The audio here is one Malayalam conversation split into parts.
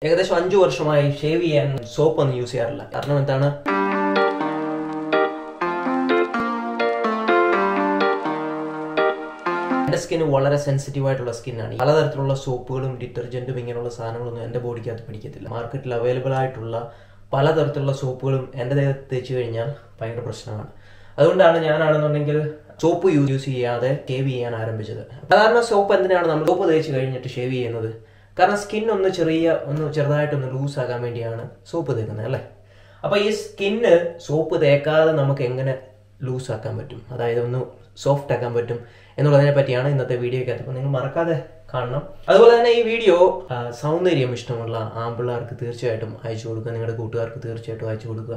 ഏകദേശം അഞ്ചു വർഷമായി ഷേവ് ചെയ്യാൻ സോപ്പ് ഒന്നും യൂസ് ചെയ്യാറില്ല കാരണം എന്താണ് എൻ്റെ സ്കിൻ വളരെ സെൻസിറ്റീവ് ആയിട്ടുള്ള സ്കിന്നാണ് പലതരത്തിലുള്ള സോപ്പുകളും ഡിറ്റർജന്റും ഇങ്ങനെയുള്ള സാധനങ്ങളൊന്നും എൻ്റെ ബോഡിക്കകത്ത് പിടിക്കത്തില്ല മാർക്കറ്റിൽ അവൈലബിൾ ആയിട്ടുള്ള പലതരത്തിലുള്ള സോപ്പുകളും എൻ്റെ ദേഹത്ത് തേച്ച് കഴിഞ്ഞാൽ ഭയങ്കര പ്രശ്നമാണ് അതുകൊണ്ടാണ് ഞാനാണെന്നുണ്ടെങ്കിൽ സോപ്പ് യൂസ് ചെയ്യാതെ ഷേവ് ചെയ്യാൻ ആരംഭിച്ചത് സാധാരണ സോപ്പ് എന്തിനാണ് നമ്മൾ സോപ്പ് തേച്ച് കഴിഞ്ഞിട്ട് ഷേവ് ചെയ്യുന്നത് കാരണം സ്കിൻ ഒന്ന് ചെറിയ ഒന്ന് ചെറുതായിട്ടൊന്ന് ലൂസ് ആകാൻ വേണ്ടിയാണ് സോപ്പ് തേക്കുന്നത് അല്ലേ അപ്പോൾ ഈ സ്കിന്ന് സോപ്പ് തേക്കാതെ നമുക്ക് എങ്ങനെ ലൂസ് ആക്കാൻ പറ്റും അതായത് ഒന്ന് സോഫ്റ്റ് ആക്കാൻ പറ്റും എന്നുള്ളതിനെ പറ്റിയാണ് ഇന്നത്തെ വീഡിയോയ്ക്കകത്ത് അപ്പോൾ നിങ്ങൾ മറക്കാതെ കാണണം അതുപോലെ തന്നെ ഈ വീഡിയോ ആ, സൗന്ദര്യം ഇഷ്ടമുള്ള ആമ്പിള്ളേർക്ക് തീർച്ചയായിട്ടും അയച്ചു കൊടുക്കുക നിങ്ങളുടെ കൂട്ടുകാർക്ക് തീർച്ചയായിട്ടും അയച്ചു കൊടുക്കുക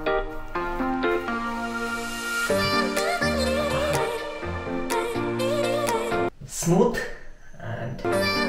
സ്മൂത്ത് ആൻഡ്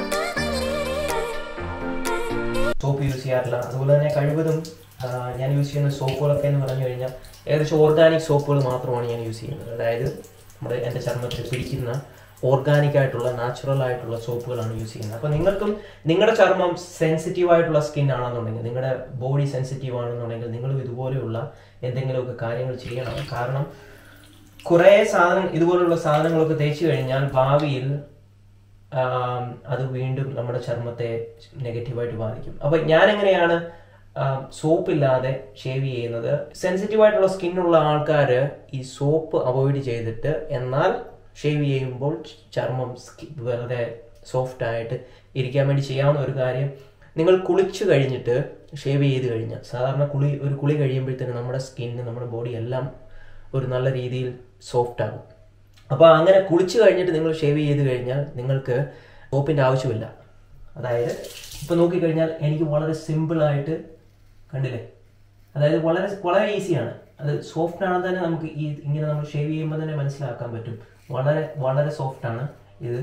സോപ്പ് യൂസ് ചെയ്യാറില്ല അതുപോലെ തന്നെ കഴിവതും ആ, ഞാൻ യൂസ് ചെയ്യുന്ന സോപ്പുകളൊക്കെ എന്ന് പറഞ്ഞു കഴിഞ്ഞാൽ ഏകദേശം ഓർഗാനിക് സോപ്പുകൾ മാത്രമാണ് ഞാൻ യൂസ് ചെയ്യുന്നത് അതായത് നമ്മുടെ എൻ്റെ ചർമ്മത്തിൽ പിടിക്കുന്ന ഓർഗാനിക് ആയിട്ടുള്ള നാച്ചുറൽ ആയിട്ടുള്ള സോപ്പുകളാണ് യൂസ് ചെയ്യുന്നത് അപ്പോൾ നിങ്ങൾക്കും നിങ്ങളുടെ ചർമ്മം സെൻസിറ്റീവ് ആയിട്ടുള്ള സ്കിൻ ആണെന്നുണ്ടെങ്കിൽ നിങ്ങളുടെ ബോഡി സെൻസിറ്റീവ് ആണെന്നുണ്ടെങ്കിൽ നിങ്ങളും ഇതുപോലെയുള്ള എന്തെങ്കിലുമൊക്കെ കാര്യങ്ങൾ ചെയ്യണം കാരണം കുറേ സാധനം ഇതുപോലുള്ള സാധനങ്ങളൊക്കെ തേച്ച് കഴിഞ്ഞാൽ ഭാവിയിൽ ആം, അത് വീണ്ടും നമ്മുടെ ചർമ്മത്തെ നെഗറ്റീവായിട്ട് ബാധിക്കും അപ്പൊ ഞാൻ എങ്ങനെയാണ് സോപ്പ് ഇല്ലാതെ ഷേവ് ചെയ്യുന്നത് സെൻസിറ്റീവ് ആയിട്ടുള്ള സ്കിന്നുള്ള ആൾക്കാർ ഈ സോപ്പ് അവോയ്ഡ് ചെയ്തിട്ട് എന്നാൽ ഷേവ് ചെയ്യുമ്പോൾ ചർമ്മം സ്കി- വെറുതെ സോഫ്റ്റ് ആയിട്ട് ഇരിക്കാൻ വേണ്ടി ചെയ്യാവുന്ന ഒരു കാര്യം നിങ്ങൾ കുളിച്ചു കഴിഞ്ഞിട്ട് ഷേവ് ചെയ്ത് കഴിഞ്ഞാൽ സാധാരണ കുളി ഒരു കുളി കഴിയുമ്പോഴത്തേന് നമ്മുടെ സ്കിന്ന് നമ്മുടെ ബോഡി എല്ലാം ഒരു നല്ല രീതിയിൽ സോഫ്റ്റ് ആകും അപ്പോൾ അങ്ങനെ കുളിച്ച് കഴിഞ്ഞിട്ട് നിങ്ങൾ ഷേവ് ചെയ്ത് കഴിഞ്ഞാൽ നിങ്ങൾക്ക് സോപ്പിൻ്റെ ആവശ്യമില്ല അതായത് ഇപ്പോൾ നോക്കിക്കഴിഞ്ഞാൽ എനിക്ക് വളരെ സിമ്പിളായിട്ട് കണ്ടില്ലേ അതായത് വളരെ വളരെ ഈസിയാണ് അത് സോഫ്റ്റ് ആണെന്ന് തന്നെ നമുക്ക് ഈ ഇങ്ങനെ നമ്മൾ ഷേവ് ചെയ്യുമ്പോൾ തന്നെ മനസ്സിലാക്കാൻ പറ്റും വളരെ വളരെ സോഫ്റ്റ് ആണ് ഇത്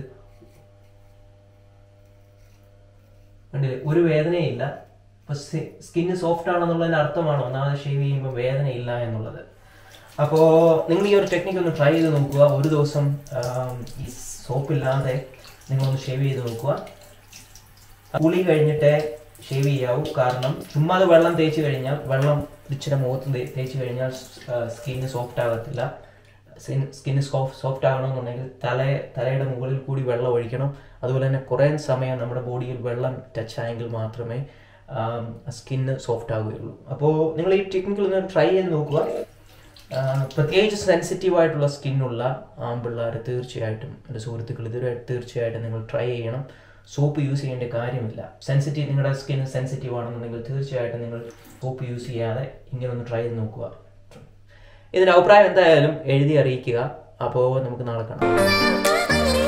കണ്ടില്ലേ ഒരു വേദനയില്ല ഇപ്പൊ സ്കിന്ന് സോഫ്റ്റ് ആണെന്നുള്ളതിന്റെ അർത്ഥമാണ് ഒന്നാമത് ഷേവ് ചെയ്യുമ്പോൾ വേദനയില്ല എന്നുള്ളത് അപ്പോൾ നിങ്ങൾ ഈ ഒരു ടെക്നിക്ക് ഒന്ന് ട്രൈ ചെയ്ത് നോക്കുക ഒരു ദിവസം ആം, ഈ സോപ്പ് ഇല്ലാതെ നിങ്ങളൊന്ന് ഷേവ് ചെയ്ത് നോക്കുക കുളി കഴിഞ്ഞിട്ടേ ഷേവ് ചെയ്യാവൂ കാരണം ചുമ്മാ അത് വെള്ളം തേച്ച് കഴിഞ്ഞാൽ വെള്ളം ഇച്ചിരി മുഖത്ത് തേ- തേച്ച് കഴിഞ്ഞാൽ സ്കിന്ന് സോഫ്റ്റ് ആകത്തില്ല സ്കിന്ന് സോഫ്റ്റ് ആകണമെന്നുണ്ടെങ്കിൽ തല തലയുടെ മുകളിൽ കൂടി വെള്ളം ഒഴിക്കണം അതുപോലെ തന്നെ കുറേ സമയം നമ്മുടെ ബോഡിയിൽ വെള്ളം ടച്ച് ആയെങ്കിൽ മാത്രമേ സ്കിന്ന് സോഫ്റ്റ് ആവുകയുള്ളൂ അപ്പോൾ നിങ്ങൾ ഈ ടെക്നിക്കിൽ ഒന്ന് ട്രൈ ചെയ്ത് നോക്കുക ആ, പ്രത്യേകിച്ച് സെൻസിറ്റീവ് ആയിട്ടുള്ള സ്കിന്നുള്ള ആമ്പിള്ളേർ തീർച്ചയായിട്ടും എൻ്റെ സുഹൃത്തുക്കൾ ഇതുവരെ തീർച്ചയായിട്ടും നിങ്ങൾ ട്രൈ ചെയ്യണം സോപ്പ് യൂസ് ചെയ്യേണ്ട കാര്യമില്ല സെൻസിറ്റീവ് നിങ്ങളുടെ സ്കിൻ സെൻസിറ്റീവ് ആണെന്നുണ്ടെങ്കിൽ തീർച്ചയായിട്ടും നിങ്ങൾ സോപ്പ് യൂസ് ചെയ്യാതെ ഇങ്ങനെ ഒന്ന് ട്രൈ ചെയ്ത് നോക്കുക ഇതിൻ്റെ അഭിപ്രായം എന്തായാലും എഴുതി അറിയിക്കുക അപ്പോൾ നമുക്ക് നാളെ കാണാം